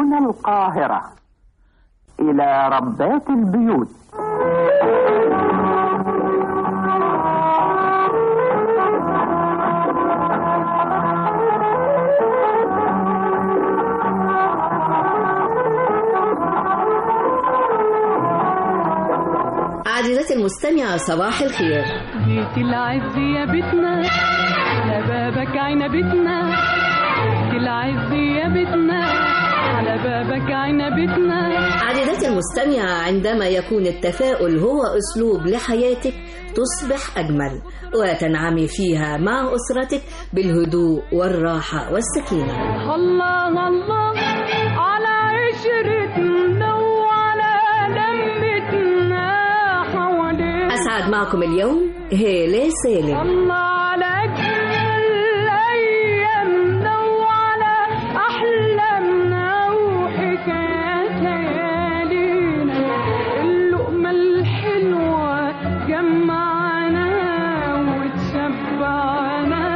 من القاهرة إلى ربات البيوت عزيزتي المستمعة صباح الخير بيت العز يا بيتنا على بابك عنبتنا بيت العز يا بيتنا على بابك عنبتنا عزيزتي المستمعة عندما يكون التفاؤل هو أسلوب لحياتك تصبح أجمل وتنعمي فيها مع أسرتك بالهدوء والراحة والسكينة الله الله على عشرتنا وعلى لمتنا حوالينا أسعد معكم اليوم هالة سالم الله على أجمل أيامنا وعلى أحلامنا وحكايات ليالينا اللقمة الحلوة جمعنا وتشبعنا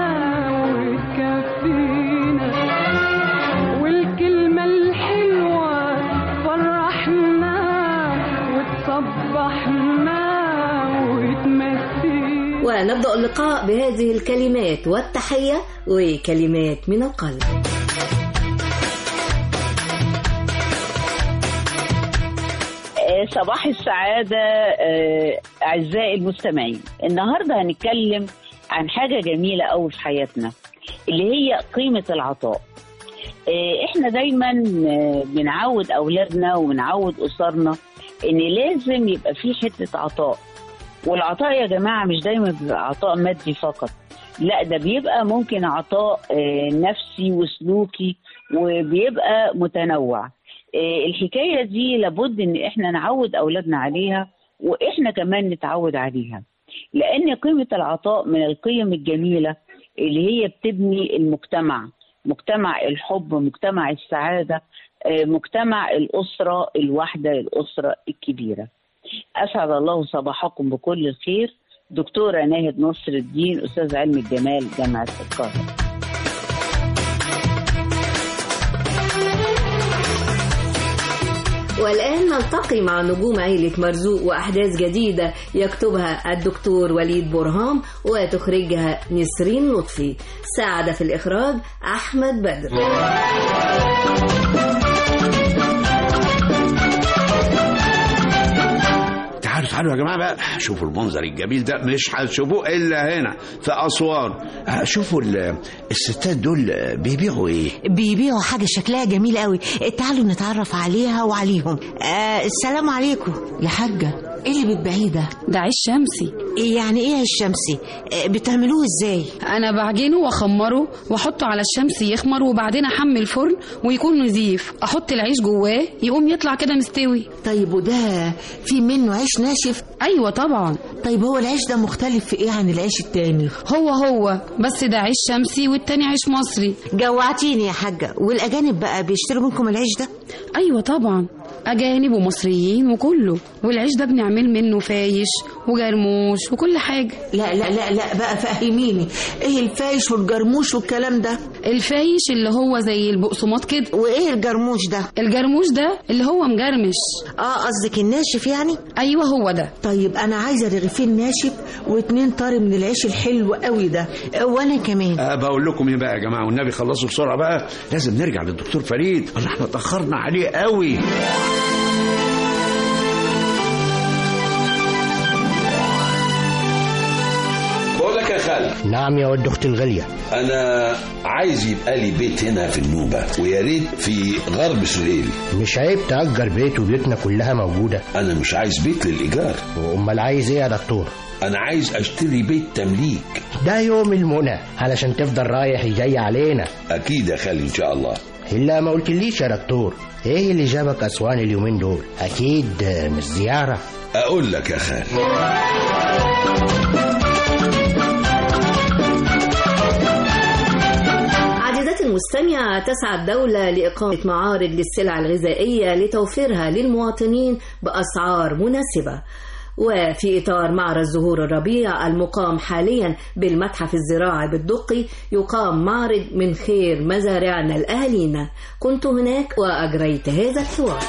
وتكفينا والكلمة الحلوة فرحنا وتصبحنا وتمسينا ونبدأ اللقاء بهذه الكلمات والتحية وكلمات من القلب آه، صباح السعادة آه، أعزائي المستمعين النهاردة هنتكلم عن حاجة جميلة أوي في حياتنا اللي هي قيمة العطاء آه، احنا دايما آه، بنعود أولادنا وبنعود أسرنا إن لازم يبقى في حتة عطاء والعطاء يا جماعة مش دايما بيبقى عطاء مادي فقط لا ده بيبقى ممكن عطاء آه، نفسي وسلوكي وبيبقى متنوع آه، الحكاية دي لابد ان احنا نعود اولادنا عليها واحنا كمان نتعود عليها لان قيمة العطاء من القيم الجميلة اللي هي بتبني المجتمع مجتمع الحب مجتمع السعادة آه، مجتمع الأسرة الواحدة الأسرة الكبيرة أسعد الله صباحكم بكل الخير دكتورة ناهد نصر الدين أستاذ علم الجمال جامعة القاهرة والآن نلتقي مع نجوم عيلة مرزوق وأحداث جديدة يكتبها الدكتور وليد برهام وتخرجها نسرين لطفي ساعد في الإخراج أحمد بدر تعالوا تعالوا يا جماعه بقى شوفوا المنظر الجميل ده مش هتشوفوه الا هنا في اسوان آه، شوفوا ال- الستات دول آه، بيبيعوا ايه بيبيعوا حاجة شكلها جميل قوي تعالوا نتعرف عليها وعليهم آه السلام عليكم يا حاجة ايه اللي بتبيعيه ده ده عيش شمسي يعني ايه الشمسي آه بتعملوه ازاي انا بعجنه واخمره واحطه على الشمس يخمر وبعدين احمل فرن ويكون نظيف احط العيش جواه يقوم يطلع كده مستوي طيب وده في منه عيش ناشف ايوه طبعا طيب هو العيش ده مختلف في ايه عن العيش التاني هو هو بس ده عيش شمسي والتاني عيش مصري جوعتيني يا حاجة والاجانب بقى بيشتروا منكم العيش ده ايوه طبعا اجانب ومصريين وكله والعيش ده بنعمل منه فايش وجرموش وكل حاجه لا لا لا لا بقى فهميني ايه الفايش والجرموش والكلام ده الفايش اللي هو زي البقسماط كده وايه الجرموش ده الجرموش ده اللي هو مجرمش اه قصدك الناشف يعني ايوه هو ده طيب انا عايزه رغيفين ناشف واتنين طري من العيش الحلو قوي ده وانا كمان أه بقول لكم ايه بقى يا جماعه والنبي خلصوا بسرعه بقى لازم نرجع للدكتور فريد الله احنا اتاخرنا عليه قوي بقول لك يا خالد نعم يا ود اختي الغالية انا عايز يبقى لي بيت هنا في النوبه ويا ريت في غرب سهيل مش عيب تأجر بيت وبيوتنا كلها موجودة انا مش عايز بيت للايجار وأمال عايز إيه يا دكتور؟ انا عايز اشتري بيت تمليك ده يوم المنى علشان تفضل رايح جاي علينا اكيد يا خالد ان شاء الله إلا ما قلتليش يا دكتور إيه اللي جابك أسوان اليومين دول؟ أكيد مش زيارة اقول لك يا خالد عزيزتي المستمعة تسعى الدولة لإقامة معارض للسلع الغذائية لتوفيرها للمواطنين بأسعار مناسبة وفي إطار معرض زهور الربيع المقام حاليا بالمتحف الزراعي بالدقي يقام معرض من خير مزارعنا الأهلينا كنت هناك وأجريت هذا الحوار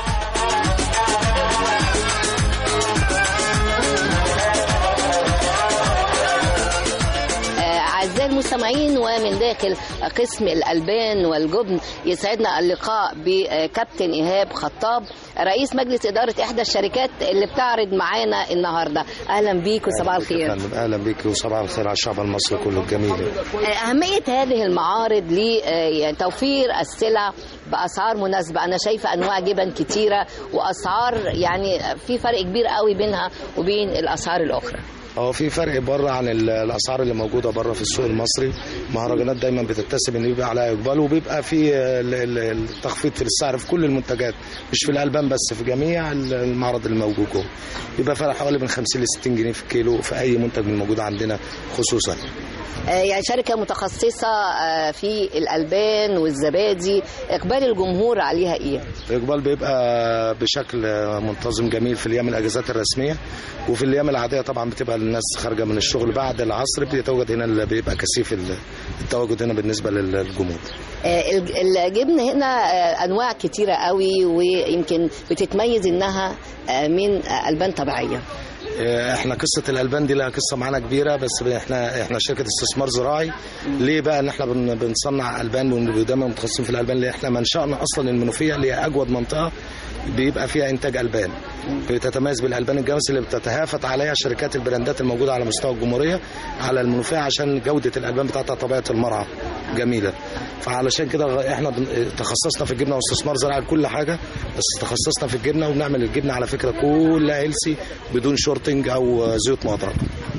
أعزائي المستمعين ومن داخل قسم الألبان والجبن يسعدنا اللقاء بكابتن إيهاب خطاب رئيس مجلس إدارة إحدى الشركات اللي بتعرض معانا النهاردة أهلا بيك وصباح الخير اهلا بك وصباح الخير على الشعب المصري كله الجميل أهمية هذه المعارض لتوفير السلع بأسعار مناسبة أنا شايفة أنواع جبن كتيرة وأسعار يعني في فرق كبير قوي بينها وبين الأسعار الأخرى هو في فرق بره عن ال- الاسعار اللي موجوده بره في السوق المصري مهرجانات دايما بتتسم ان يبقى عليها اقبال وبيبقى في ال- ال- التخفيض في السعر في كل المنتجات مش في الالبان بس في جميع ال- المعرض اللي موجود جوه بيبقى فرق حوالي من 50 ل 60 جنيه في الكيلو في اي منتج من الموجود عندنا خصوصا آه، يعني شركة متخصصة آه، في الألبان والزبادي إقبال الجمهور عليها إيه؟ الاقبال بيبقى بشكل منتظم جميل في الايام الاجازات الرسميه وفي الايام العاديه طبعا بتبقى الناس خارجه من الشغل بعد العصر بيتواجد هنا اللي بيبقى كثيف التواجد هنا بالنسبه للجمهور آه، الج- الجبن هنا آه، أنواع كتيرة قوي ويمكن بتتميز إنها آه، من آه، ألبان طبيعية احنا قصه الالبان دي لها قصه معانا كبيره بس احنا احنا شركه استثمار زراعي ليه بقى ان احنا بن- بنصنع البان ودايما متخصصين في الالبان لان احنا منشانا اصلا المنوفيه اللي هي اجود منطقه بيبقى فيها انتاج البان بتتميز بالالبان الجوس اللي بتتهافت عليها شركات البراندات الموجوده على مستوى الجمهوريه على المنوفيه عشان جوده الالبان بتاعتها طبيعه المرعى جميله فعلشان كده احنا بن- تخصصنا في الجبنه واستثمار زراعي كل حاجه بس تخصصنا في الجبنه وبنعمل الجبنه على فكره كلها هيلسي بدون شورتنج او زيوت مهدرجه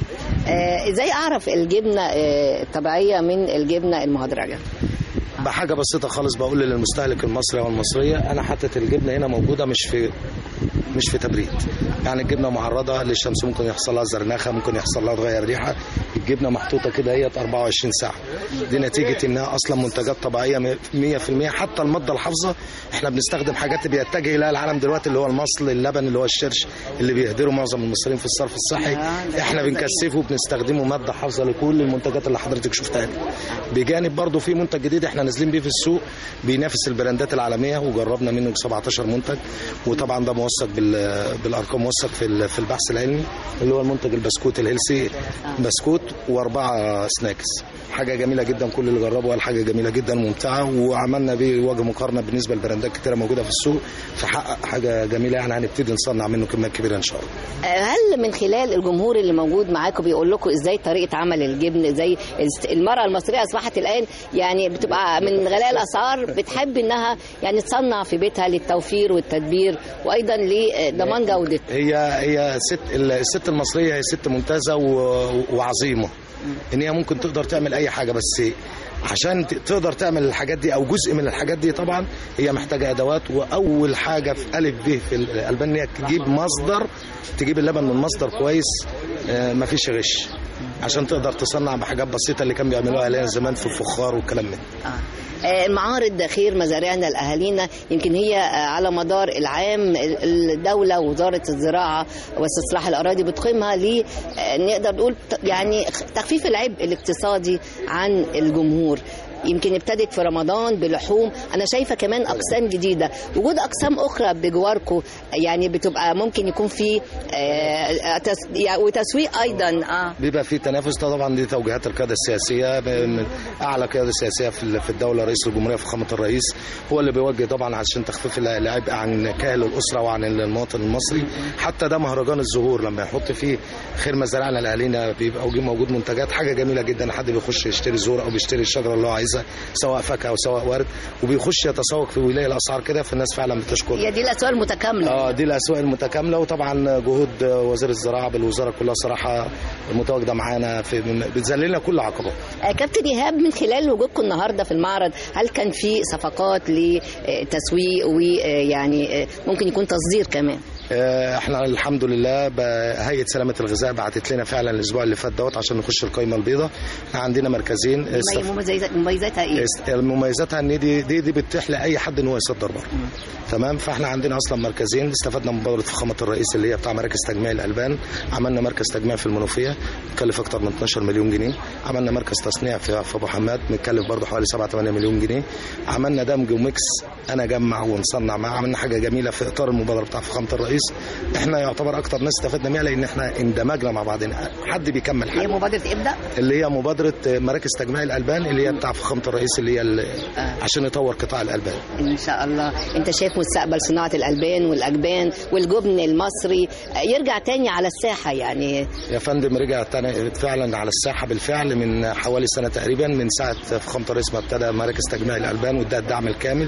آه، إزاي أعرف الجبنة آه، الطبيعية من الجبنة المهدرجة؟ بحاجه بسيطه خالص بقول للمستهلك المصري او المصريه انا حاطط الجبنه هنا موجوده مش في مش في تبريد يعني الجبنه معرضه للشمس ممكن يحصل لها زرنخه ممكن يحصل لها تغير ريحه الجبنه محطوطه كده هي 24 ساعه دي نتيجه انها اصلا منتجات طبيعيه 100% حتى الماده الحافظه احنا بنستخدم حاجات بيتجه اليها العالم دلوقتي اللي هو المصل اللبن اللي هو الشرش اللي بيهدروا معظم المصريين في الصرف الصحي احنا بنكثفه وبنستخدمه ماده حافظه لكل المنتجات اللي حضرتك شفتها دي. بجانب برضه في منتج جديد احنا نازلين بيه في السوق بينافس البراندات العالميه وجربنا منه 17 منتج وطبعا ده موثق بال- بالارقام موثق في ال- في البحث العلمي اللي هو المنتج البسكوت الهيلسي بسكوت واربعه سناكس حاجه جميله جدا كل اللي جربه قال حاجه جميله جدا وممتعه وعملنا بيه وجه مقارنه بالنسبه لبراندات كتيره موجوده في السوق فحقق حاجه جميله يعني هنبتدي نصنع منه كميات كبيره ان شاء الله آه، هل من خلال الجمهور اللي موجود معاكم بيقول لكم ازاي طريقه عمل الجبن ازاي الست- المراه المصريه اصبحت الان يعني بتبقى من غلاء الاسعار بتحب انها يعني تصنع في بيتها للتوفير والتدبير وايضا لضمان جودتها هي هي ست الست المصريه هي ست ممتازه و- وعظيمه ان هي ممكن تقدر تعمل اي حاجه بس عشان ت- تقدر تعمل الحاجات دي او جزء من الحاجات دي طبعا هي محتاجه ادوات واول حاجه في الف ب في الالبان ان هي تجيب مصدر تجيب اللبن من مصدر كويس آه، مفيش غش عشان تقدر تصنع بحاجات بسيطه اللي كان بيعملوها علينا زمان في الفخار والكلام من ده. آه، المعارض خير مزارعنا الاهالينا يمكن هي آه، على مدار العام ال- الدوله ووزاره الزراعه واستصلاح الاراضي بتقيمها ل آه، نقدر نقول ت- يعني خ- تخفيف العبء الاقتصادي عن الجمهور يمكن ابتدت في رمضان بلحوم انا شايفه كمان اقسام جديده وجود اقسام اخرى بجواركم يعني بتبقى ممكن يكون في آه، تس- يعني وتسويق ايضا اه بيبقى في تنافس ده طبعا دي توجيهات القياده السياسيه من اعلى قياده سياسيه في في الدوله رئيس الجمهوريه فخامه الرئيس هو اللي بيوجه طبعا عشان تخفيف العبء عن كاهل الاسره وعن المواطن المصري حتى ده مهرجان الزهور لما يحط فيه خير مزارعنا لاهالينا بيبقى موجود منتجات حاجه جميله جدا حد بيخش يشتري زهور او بيشتري الشجره اللي هو عايزها سواء فاكهه او سواء ورد وبيخش يتسوق في ولايه الاسعار كده فالناس فعلا بتشكر هي دي الاسواق المتكامله اه دي الاسواق المتكامله وطبعا جهود وزير الزراعه بالوزاره كلها صراحه متواجده معانا في بتذللنا كل عقبه آه، كابتن ايهاب من خلال وجودكم النهارده في المعرض هل كان في صفقات لتسويق ويعني ممكن يكون تصدير كمان آه، احنا الحمد لله ب- هيئه سلامه الغذاء بعتت لنا فعلا الاسبوع اللي فات دوت عشان نخش القائمه البيضاء احنا عندنا مركزين استف... مميزات مميزات مميزاتها ايه؟ است- مميزاتها ان دي دي, دي بتتيح لاي حد ان هو يصدر بره تمام فاحنا عندنا اصلا مركزين استفدنا من مبادره فخامه الرئيس اللي هي بتاع مراكز تجميع الالبان عملنا مركز تجميع في المنوفيه مكلف اكتر من 12 مليون جنيه عملنا مركز تصنيع في في ابو حماد متكلف برضه حوالي 7 8 مليون جنيه عملنا دمج وميكس انا اجمع ونصنع معاه عملنا حاجه جميله في اطار المبادره بتاع فخامه الرئيس احنا يعتبر اكتر ناس استفدنا منها لان احنا اندمجنا مع بعضنا حد بيكمل حد هي مبادره ابدا اللي هي مبادره مراكز تجميع الالبان اللي هي بتاع فخامه الرئيس اللي هي ال- عشان يطور قطاع الالبان ان شاء الله انت شايف مستقبل صناعه الالبان والاجبان والجبن المصري يرجع تاني على الساحه يعني يا فندم رجع تاني فعلا على الساحه بالفعل من حوالي سنه تقريبا من ساعه فخامه الرئيس ما ابتدى مراكز تجميع الالبان واداها الدعم الكامل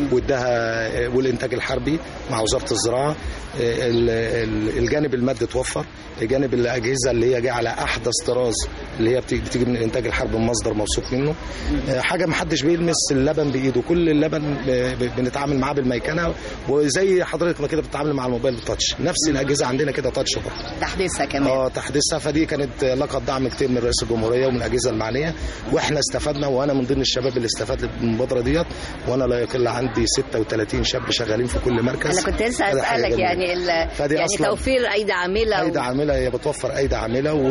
واداها والانتاج الحربي مع وزاره الزراعه ال- ال- الجانب المادي توفر جانب الاجهزه اللي هي جايه على احدث طراز اللي هي بتيجي بتيجي من الانتاج الحربي من مصدر موثوق منه حاجه ما حدش بيلمس اللبن بايده كل اللبن ب- ب- بنتعامل معاه بالميكنه وزي حضرتك ما كده بتتعامل مع الموبايل بالتاتش نفس الاجهزه عندنا كده تاتش برضه تحديثها كمان اه تحديثها فدي كانت لقد دعم كتير من رئيس الجمهوريه ومن الاجهزه المعنيه واحنا استفدنا وانا من ضمن الشباب اللي استفاد من المبادره ديت وانا لا يقل عندي 36 شاب شغالين في كل مركز انا كنت لسه فده حاجة اسالك جميلة. يعني ال... فدي يعني أصلاً توفير ايدي عامله ايدي عامله هي بتوفر ايدي عامله و...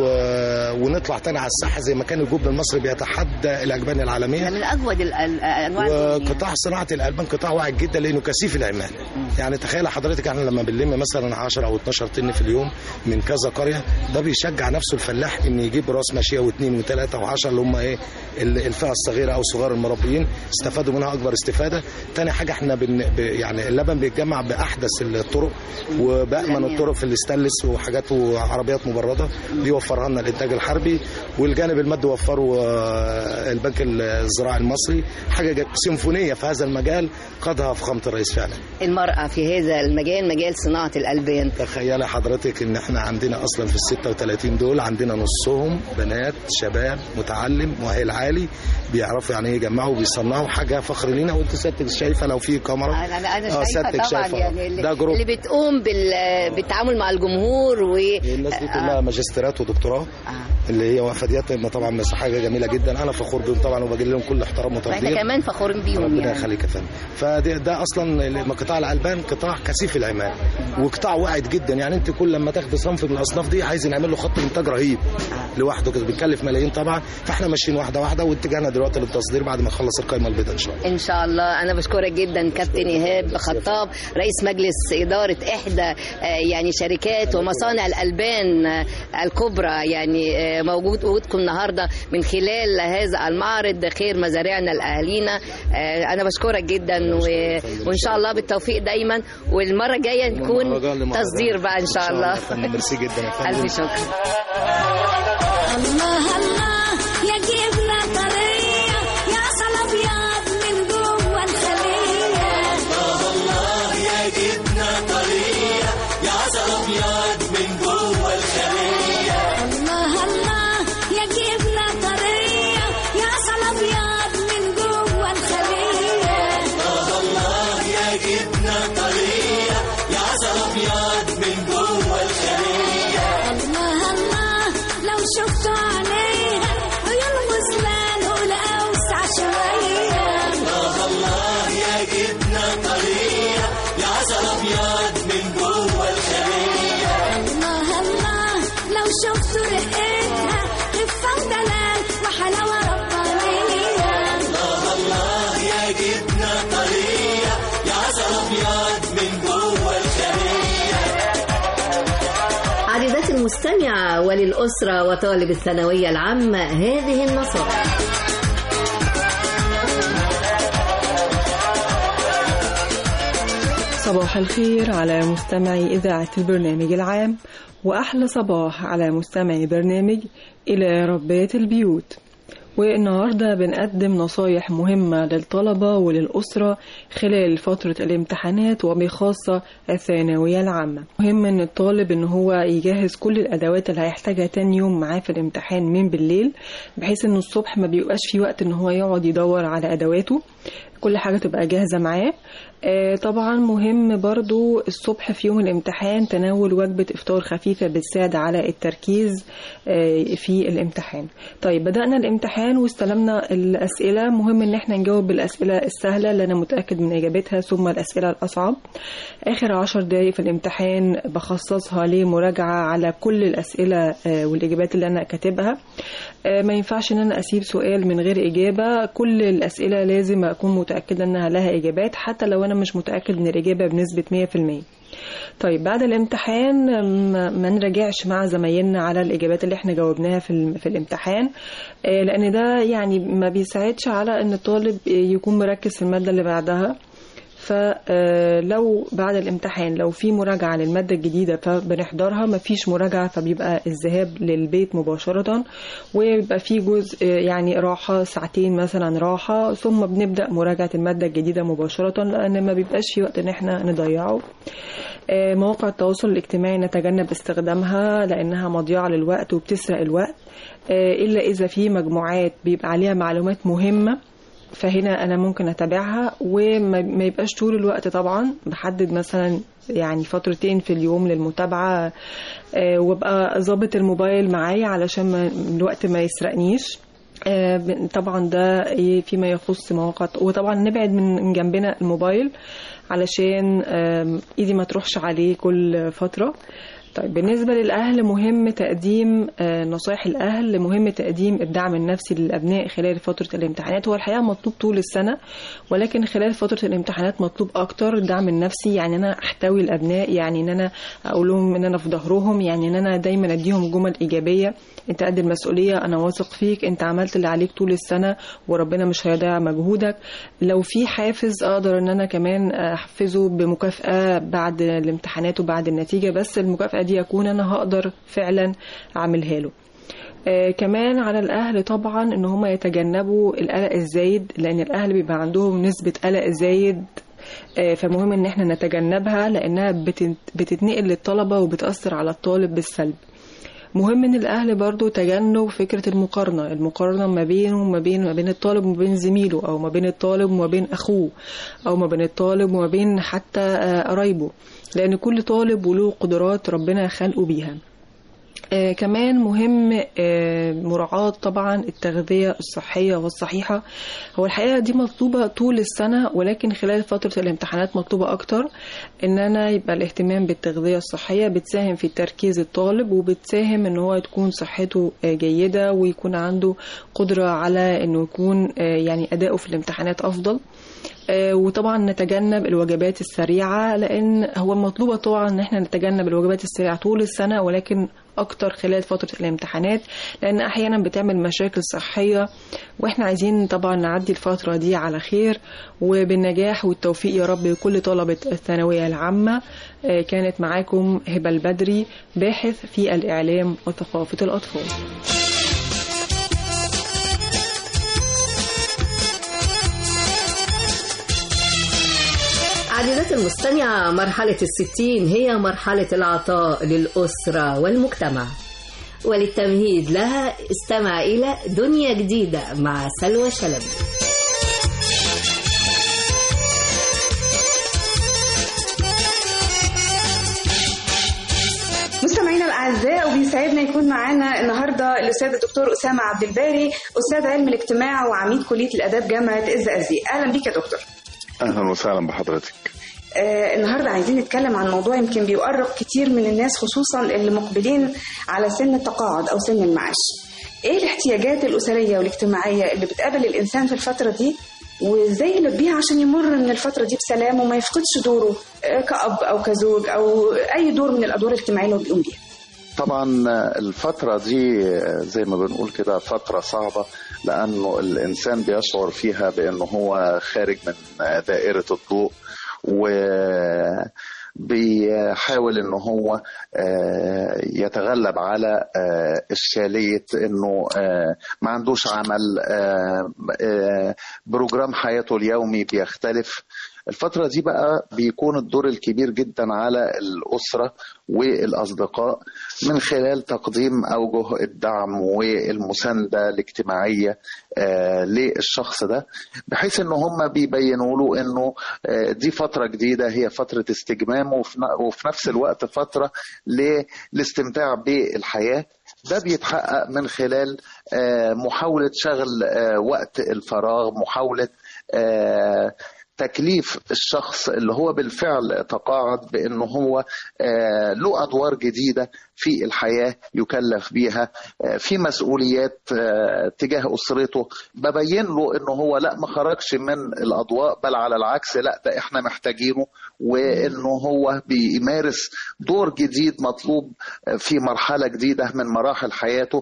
ونطلع تاني على الساحه زي ما كان الجبن المصري بيتحدى الاجبان العالميه من اجود ال- ال- انواع الجبن وقطاع صناعه الالبان قطاع واعد جدا لانه كثيف العماله يعني تخيل حضرتك احنا لما بنلم مثلا 10 او 12 طن في اليوم من كذا قريه ده بيشجع نفسه الفلاح ان يجيب راس ماشيه واثنين وثلاثه وعشرة اللي هم ايه ال- الفئه الصغيره او صغار المربيين استفادوا منها اكبر استفاده تاني حاجه احنا بن ب- يعني اللبن بيتجمع باحدث الطرق وبامن الطرق في الاستانلس وحاجات وعربيات مبرده دي وفرها لنا الانتاج الحربي والجانب المادي وفره آه، البنك الزراعي المصري حاجه جا- سيمفونيه في هذا المجال قادها فخامه الرئيس فعلا المراه في هذا المجال مجال صناعه الالبان تخيلي حضرتك ان احنا عندنا اصلا في ال 36 دول عندنا نصهم بنات شباب متعلم مؤهل عالي بيعرفوا يعني ايه يجمعوا وبيصنعوا حاجه فخر لينا وانت سيادتك شايفه لو في كاميرا انا انا آه، شايفه سيادتك طبعا شايفة. يعني اللي, ده جروب اللي بتقوم بال... بالتعامل مع الجمهور و الناس دي كلها ماجستيرات ودكتوراه اللي هي واقفه ديت طبعا بس حاجه جميله جدا انا فخور بيهم طبعا وبجيب لهم كل احترام واحنا وتقدير كمان فخورين بيهم ربنا يعني يخليك يا فندم فده ده اصلا قطاع الالبان قطاع كثيف العمال وقطاع واعد جدا يعني انت كل لما تاخد صنف من الاصناف دي عايز نعمل له خط انتاج رهيب لوحده كده بيكلف ملايين طبعا فاحنا ماشيين واحده واحده واتجهنا دلوقتي للتصدير بعد ما نخلص القائمه البيضاء ان شاء الله ان شاء الله انا بشكرك جدا كابتن ايهاب خطاب رئيس مجلس اداره احدى آه، يعني شركات ومصانع الالبان آه، الكبرى يعني آه، موجود وجودكم النهارده من خلال هذا المعرض خير مزارعنا لاهالينا آه، انا بشكرك جدا و- وان شاء الله بالتوفيق دايما والمره الجايه نكون مهرجان لمهرجان. تصدير بقى ان شاء الله يا فندم ميرسي جدا يا فندم الف شكر الله الله يا جبنة طرية يا عسل أبيض من جوه الخلية الله الله يا جبنة طرية يا عسل أبيض من جوه الخلية الله الله يا جبنة طرية يا عسل أبيض من جوه الخلية الله الله يا جبنة طرية يا عسل أبيض من جوه الخلية الله الله لو شفتوا عليها عيون غزلان والأوسع شوية الله الله يا جبنة طرية يا عسل أبيض من جوه الخلية الله الله لو شفتوا رقتها خفة ودلال وحلاوة ربانية الله الله يا جبنة طرية يا عسل أبيض من جوه الخلية عزيزاتي المستمعة وللأسرة وطالب الثانوية العامة هذه النصائح صباح الخير على مستمعي إذاعة البرنامج العام وأحلى صباح على مستمعي برنامج إلى ربات البيوت والنهاردة بنقدم نصايح مهمة للطلبة وللأسرة خلال فترة الامتحانات وبخاصة الثانوية العامة مهم ان الطالب ان هو يجهز كل الادوات اللي هيحتاجها تاني يوم معاه في الامتحان من بالليل بحيث انه الصبح ما بيبقاش في وقت ان هو يقعد يدور على ادواته كل حاجة تبقى جاهزة معاه آه، طبعا مهم برضو الصبح في يوم الامتحان تناول وجبة إفطار خفيفة بتساعد على التركيز آه، في الامتحان طيب بدأنا الامتحان واستلمنا الأسئلة مهم إن احنا نجاوب بالأسئلة السهلة اللي أنا متأكد من إجابتها ثم الأسئلة الأصعب آخر عشر دقايق في الامتحان بخصصها لمراجعة على كل الأسئلة آه، والإجابات اللي أنا كاتبها آه، ما ينفعش ان انا اسيب سؤال من غير اجابه كل الاسئله لازم اكون متاكده انها لها اجابات حتى لو انا مش متاكد من الاجابه بنسبه 100% طيب بعد الامتحان ما ما نراجعش مع زمايلنا على الاجابات اللي احنا جاوبناها في الم- في الامتحان آه، لان ده يعني ما بيساعدش على ان الطالب يكون مركز في الماده اللي بعدها فلو بعد الامتحان لو في مراجعة للمادة الجديدة فبنحضرها مفيش مراجعة فبيبقى الذهاب للبيت مباشرة ويبقى في جزء يعني راحة ساعتين مثلا راحة ثم بنبدأ مراجعة المادة الجديدة مباشرة لأن ما بيبقاش في وقت إن احنا نضيعه آه، مواقع التواصل الاجتماعي نتجنب استخدامها لأنها مضيعة للوقت وبتسرق الوقت آه، إلا إذا في مجموعات بيبقى عليها معلومات مهمة فهنا انا ممكن اتابعها وما ما يبقاش طول الوقت طبعا بحدد مثلا يعني فترتين في اليوم للمتابعه آه، وابقى ظابط الموبايل معايا علشان ما الوقت ما يسرقنيش آه، ب- طبعا ده إيه فيما يخص مواقع وطبعا نبعد من من جنبنا الموبايل علشان آم، ايدي ما تروحش عليه كل فتره طيب بالنسبة للأهل مهم تقديم آه، نصائح الأهل مهم تقديم الدعم النفسي للأبناء خلال فترة الامتحانات هو الحقيقة مطلوب طول السنة ولكن خلال فترة الامتحانات مطلوب أكتر الدعم النفسي يعني إن أنا أحتوي الأبناء يعني إن أنا أقول لهم إن أنا في ظهرهم يعني إن أنا دايما أديهم جمل إيجابية أنت قد المسؤولية أنا واثق فيك أنت عملت اللي عليك طول السنة وربنا مش هيضيع مجهودك لو في حافز أقدر إن أنا كمان أحفزه بمكافأة بعد الامتحانات وبعد النتيجة بس المكافأة دي أكون أنا هقدر فعلا أعملها له آه كمان على الأهل طبعا إن هم يتجنبوا القلق الزايد لأن الأهل بيبقى عندهم نسبة قلق زايد آه، فمهم ان احنا نتجنبها لانها بتن- بتتنقل للطلبة وبتأثر على الطالب بالسلب مهم ان الاهل برضو تجنب فكرة المقارنة المقارنة ما بينه وما بين ما بين الطالب وما بين زميله او ما بين الطالب وما بين اخوه او ما بين الطالب وما بين حتى آه، قرايبه لان كل طالب وله قدرات ربنا خلقه بيها آه كمان مهم آه مراعاة طبعا التغذية الصحية والصحيحة هو الحقيقة دي مطلوبة طول السنة ولكن خلال فترة الامتحانات مطلوبة أكتر إن أنا يبقى الاهتمام بالتغذية الصحية بتساهم في تركيز الطالب وبتساهم إن هو تكون صحته آه جيدة ويكون عنده قدرة على إنه يكون آه يعني أداؤه في الامتحانات أفضل آه، وطبعا نتجنب الوجبات السريعة لأن هو المطلوبة طبعا إن احنا نتجنب الوجبات السريعة طول السنة ولكن أكتر خلال فترة الامتحانات لأن أحيانا بتعمل مشاكل صحية وإحنا عايزين طبعا نعدي الفترة دي على خير وبالنجاح والتوفيق يا رب لكل طلبة الثانوية العامة آه، كانت معاكم هبة البدري باحث في الإعلام وثقافة الأطفال عزيزاتي المستمعة مرحلة الستين هي مرحلة العطاء للأسرة والمجتمع وللتمهيد لها استمع إلى دنيا جديدة مع سلوى شلبي مستمعينا الاعزاء وبيسعدنا يكون معانا النهارده الاستاذ الدكتور اسامه عبد الباري استاذ علم الاجتماع وعميد كليه الاداب جامعه الزقازيق اهلا بيك يا دكتور اهلا وسهلا بحضرتك آه النهارده عايزين نتكلم عن موضوع يمكن بيقرب كتير من الناس خصوصا اللي مقبلين على سن التقاعد او سن المعاش ايه الاحتياجات الاسريه والاجتماعيه اللي بتقابل الانسان في الفتره دي وازاي يلبيها عشان يمر من الفتره دي بسلام وما يفقدش دوره آه، كأب او كزوج او اي دور من الادوار الاجتماعيه اللي هو بيقوم بيها طبعا الفترة دي زي ما بنقول كده فترة صعبة لأنه الإنسان بيشعر فيها بأنه هو خارج من دائرة الضوء و بيحاول ان هو آه، يتغلب على آه، اشكاليه انه آه، ما عندوش عمل آه، آه، بروجرام حياته اليومي بيختلف الفترة دي بقى بيكون الدور الكبير جدا على الأسرة والأصدقاء من خلال تقديم أوجه الدعم والمساندة الاجتماعية آه، للشخص ده بحيث ان هم بيبينوا له انه آه، دي فترة جديدة هي فترة استجمام وفي ن- وفي نفس الوقت فترة للاستمتاع بالحياة ده بيتحقق من خلال آه، محاولة شغل آه، وقت الفراغ محاولة آه، تكليف الشخص اللي هو بالفعل تقاعد بانه هو آه، له ادوار جديده في الحياه يكلف بيها آه، في مسؤوليات آه، تجاه اسرته ببين له انه هو لا ما خرجش من الاضواء بل على العكس لا ده احنا محتاجينه وانه هو بيمارس دور جديد مطلوب آه، في مرحله جديده من مراحل حياته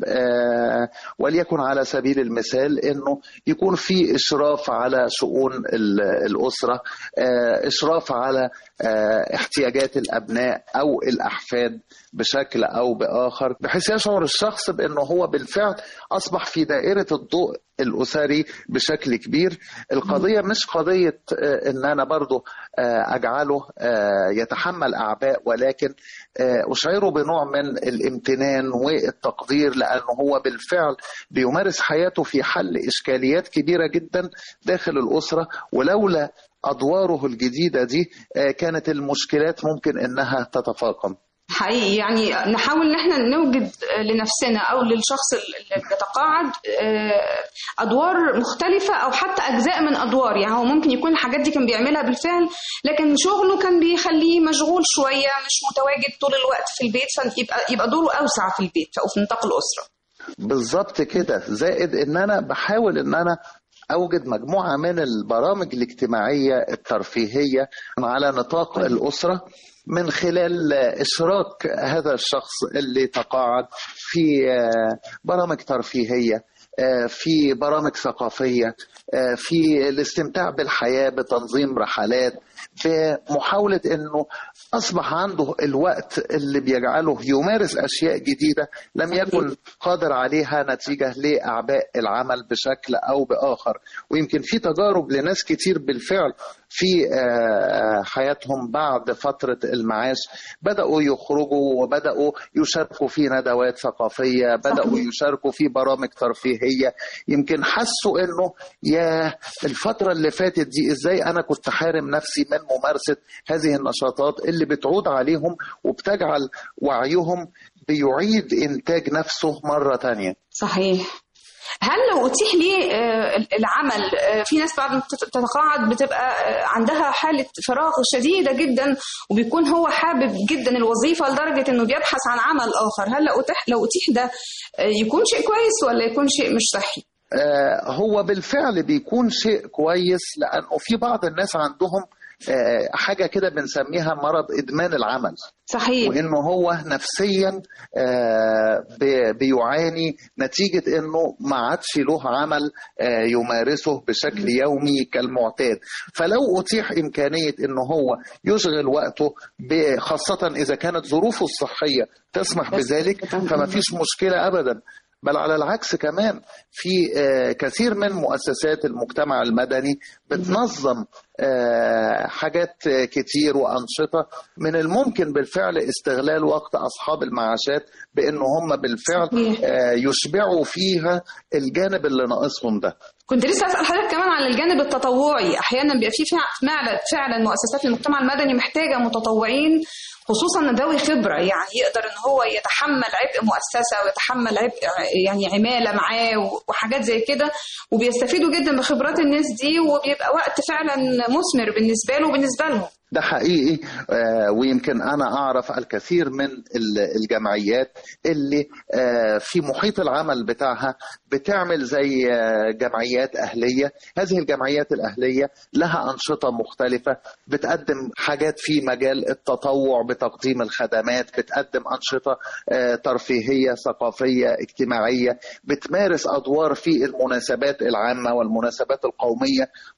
آه، وليكن على سبيل المثال انه يكون في اشراف على شؤون ال- الاسره آه، اشراف على آه، احتياجات الابناء او الاحفاد بشكل او باخر بحيث يشعر الشخص بانه هو بالفعل اصبح في دائره الضوء الاسري بشكل كبير القضيه مش قضيه آه، ان انا برضو آه، اجعله آه، يتحمل اعباء ولكن آه، اشعره بنوع من الامتنان والتقدير لانه هو بالفعل بيمارس حياته في حل اشكاليات كبيره جدا داخل الاسره ولولا ادواره الجديده دي آه، كانت المشكلات ممكن انها تتفاقم حقيقي يعني نحاول ان احنا نوجد لنفسنا او للشخص اللي بيتقاعد آه، ادوار مختلفه او حتى اجزاء من ادوار يعني هو ممكن يكون الحاجات دي كان بيعملها بالفعل لكن شغله كان بيخليه مشغول شويه مش متواجد طول الوقت في البيت فيبقى يبقى دوره اوسع في البيت او في نطاق الاسره بالظبط كده زائد ان انا بحاول ان انا اوجد مجموعه من البرامج الاجتماعيه الترفيهيه على نطاق الاسره من خلال اشراك هذا الشخص اللي تقاعد في آه، برامج ترفيهيه آه، في برامج ثقافيه آه، في الاستمتاع بالحياه بتنظيم رحلات بمحاوله انه اصبح عنده الوقت اللي بيجعله يمارس اشياء جديده لم يكن قادر عليها نتيجه لاعباء العمل بشكل او باخر ويمكن في تجارب لناس كتير بالفعل في آه، حياتهم بعد فتره المعاش بداوا يخرجوا وبداوا يشاركوا في ندوات ثقافيه بداوا يشاركوا في برامج ترفيهيه يمكن حسوا انه يا الفتره اللي فاتت دي ازاي انا كنت حارم نفسي من ممارسه هذه النشاطات اللي بتعود عليهم وبتجعل وعيهم بيعيد انتاج نفسه مره تانية صحيح هل لو اتيح لي آه، العمل آه، في ناس بعد ما بتت- بتتقاعد بتبقى آه، عندها حاله فراغ شديده جدا وبيكون هو حابب جدا الوظيفه لدرجه انه بيبحث عن عمل اخر هل لو اتيح لو اتيح ده آه، يكون شيء كويس ولا يكون شيء مش صحي آه، هو بالفعل بيكون شيء كويس لانه في بعض الناس عندهم آه، حاجه كده بنسميها مرض ادمان العمل صحيح وانه هو نفسيا آه، بي- بيعاني نتيجه انه ما عادش له عمل آه، يمارسه بشكل يومي كالمعتاد فلو اتيح امكانيه انه هو يشغل وقته ب- خاصه اذا كانت ظروفه الصحيه تسمح بذلك فما فيش مشكله ابدا بل على العكس كمان في آه، كثير من مؤسسات المجتمع المدني بتنظم آه، حاجات آه، كتير وأنشطة من الممكن بالفعل استغلال وقت أصحاب المعاشات بأن هم بالفعل آه، يشبعوا فيها الجانب اللي ناقصهم ده كنت لسه اسال حضرتك كمان على الجانب التطوعي احيانا بيبقى في فع- فعلا فعلا مؤسسات المجتمع المدني محتاجه متطوعين خصوصا ذوي خبره يعني يقدر ان هو يتحمل عبء مؤسسه ويتحمل عبء يعني عماله معاه وحاجات زي كده وبيستفيدوا جدا بخبرات الناس دي وبيبقى وقت فعلا مثمر بالنسبه له وبالنسبه لهم ده حقيقي آه، ويمكن انا اعرف الكثير من ال- الجمعيات اللي آه، في محيط العمل بتاعها بتعمل زي آه، جمعيات اهليه هذه الجمعيات الاهليه لها انشطه مختلفه بتقدم حاجات في مجال التطوع بتقديم الخدمات بتقدم انشطه آه، ترفيهيه ثقافيه اجتماعيه بتمارس ادوار في المناسبات العامه والمناسبات القوميه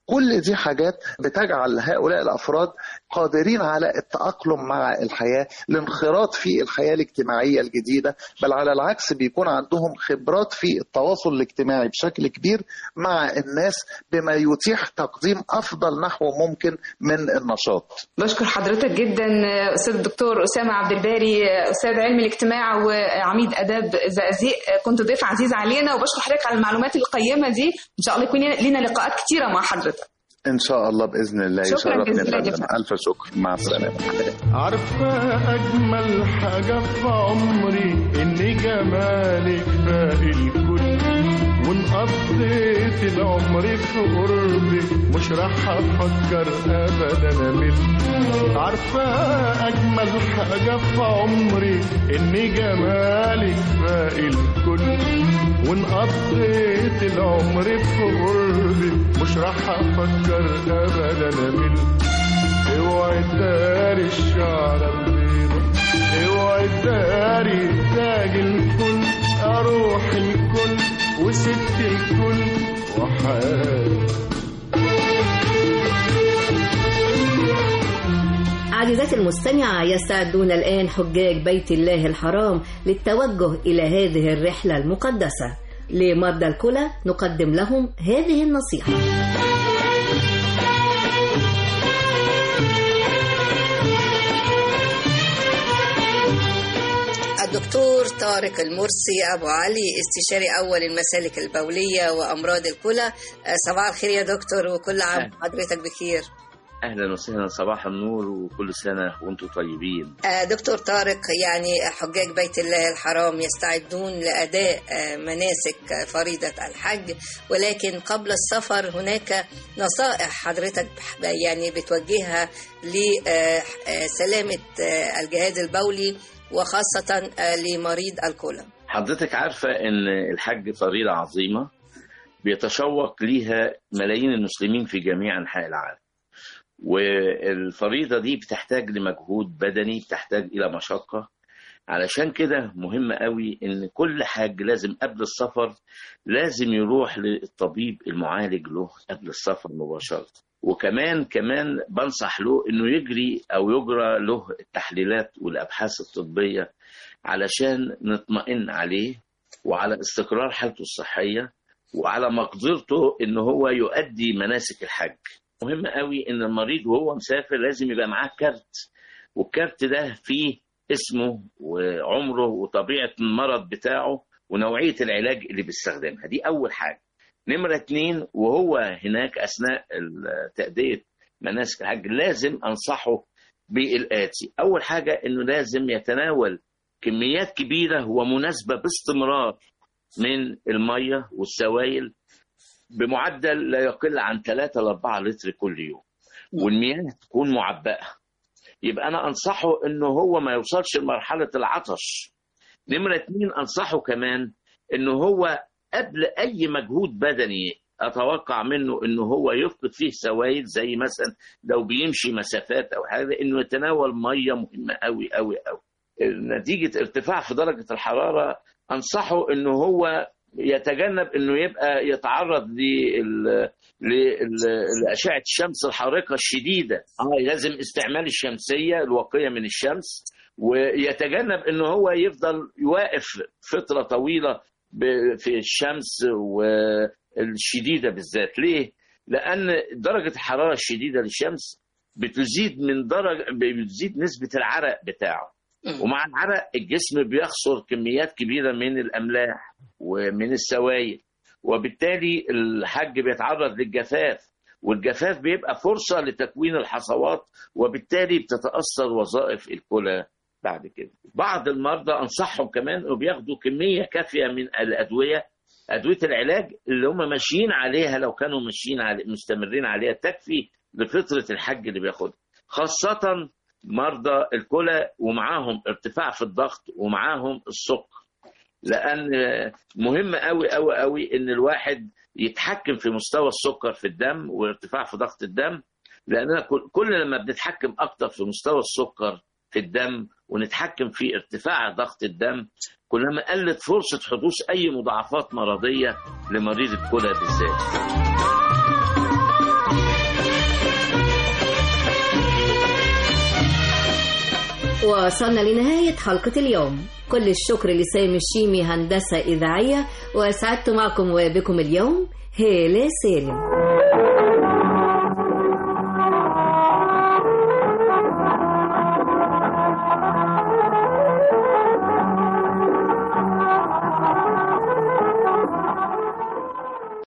كل دي حاجات بتجعل هؤلاء الافراد قادرين على التاقلم مع الحياه الانخراط في الحياه الاجتماعيه الجديده بل على العكس بيكون عندهم خبرات في التواصل الاجتماعي بشكل كبير مع الناس بما يتيح تقديم افضل نحو ممكن من النشاط بشكر حضرتك جدا استاذ الدكتور اسامه عبد الباري استاذ علم الاجتماع وعميد اداب زقازيق كنت ضيف عزيز علينا وبشكر حضرتك على المعلومات القيمه دي ان شاء الله يكون لنا لقاءات كتيره مع حضرتك ان شاء الله باذن الله شكراً يشرفني جزيلاً يا فندم. جداً. الف شكر مع السلامه عارفة أجمل حاجة في عمري إن جمالك باقي الكل وإن قضيت العمر في قربك مش راح أفكر أبدا أمل عارفة أجمل حاجة في عمري إن جمالك باقي الكل وإن قضيت العمر في قربك مش راح أفكر أبدا أمل اوعي تداري الشعر البيضة اوعي تداري تاج الكل اروح الكل وست الكل وحالي عزيزاتي المستمعة يستعدون الآن حجاج بيت الله الحرام للتوجه إلى هذه الرحلة المقدسة لمرضى الكلى نقدم لهم هذه النصيحة الدكتور طارق المرسي أبو علي استشاري أول المسالك البولية وأمراض الكلى آه، صباح الخير يا دكتور وكل عام حضرتك بخير اهلا وسهلا صباح النور وكل سنه وانتم طيبين آه، دكتور طارق يعني حجاج بيت الله الحرام يستعدون لأداء آه، مناسك آه، فريضة الحج ولكن قبل السفر هناك نصائح حضرتك يعني بتوجهها لسلامة الجهاز البولي وخاصة آه، لمريض الكلى حضرتك عارفه ان الحج فريضه عظيمه بيتشوق ليها ملايين المسلمين في جميع انحاء العالم والفريضه دي بتحتاج لمجهود بدني بتحتاج الى مشقه علشان كده مهم قوي ان كل حاج لازم قبل السفر لازم يروح للطبيب المعالج له قبل السفر مباشره وكمان كمان بنصح له انه يجري او يجرى له التحليلات والابحاث الطبيه علشان نطمئن عليه وعلى استقرار حالته الصحيه وعلى مقدرته ان هو يؤدي مناسك الحج مهم قوي ان المريض وهو مسافر لازم يبقى معاه كارت والكارت ده فيه اسمه وعمره وطبيعه المرض بتاعه ونوعيه العلاج اللي بيستخدمها دي اول حاجه نمرة اتنين وهو هناك أثناء ال- تأدية مناسك الحج لازم أنصحه بالآتي أول حاجة أنه لازم يتناول كميات كبيرة ومناسبة باستمرار من المية والسوائل بمعدل لا يقل عن 3 ل 4 لتر كل يوم والمياه تكون معبأة يبقى أنا أنصحه أنه هو ما يوصلش لمرحلة العطش نمرة اتنين أنصحه كمان أنه هو قبل اي مجهود بدني اتوقع منه انه هو يفقد فيه سوائل زي مثلا لو بيمشي مسافات او حاجه انه يتناول ميه مهمه قوي قوي قوي نتيجه ارتفاع في درجه الحراره انصحه انه هو يتجنب انه يبقى يتعرض لل- لل- لاشعه الشمس الحارقه الشديده اه لازم استعمال الشمسيه الواقيه من الشمس ويتجنب انه هو يفضل واقف فتره طويله ب- في الشمس والشديدة بالذات ليه؟ لأن درجة الحرارة الشديدة للشمس بتزيد من درجة بتزيد نسبة العرق بتاعه ومع العرق الجسم بيخسر كميات كبيرة من الأملاح ومن السوائل وبالتالي الحج بيتعرض للجفاف والجفاف بيبقى فرصة لتكوين الحصوات وبالتالي بتتأثر وظائف الكلى بعد كده بعض المرضى انصحهم كمان انه بياخدوا كميه كافيه من الادويه ادويه العلاج اللي هم ماشيين عليها لو كانوا ماشيين علي مستمرين عليها تكفي لفتره الحج اللي بياخدها خاصه مرضى الكلى ومعاهم ارتفاع في الضغط ومعاهم السكر لان مهم قوي قوي قوي ان الواحد يتحكم في مستوى السكر في الدم وارتفاع في ضغط الدم لاننا كل- كل لما بنتحكم اكتر في مستوى السكر في الدم ونتحكم في ارتفاع ضغط الدم كلما قلت فرصة حدوث أي مضاعفات مرضية لمريض الكلى بالذات وصلنا لنهاية حلقة اليوم كل الشكر لسامي الشيمي هندسة إذاعية وأسعدت معكم وبكم اليوم هالة سالم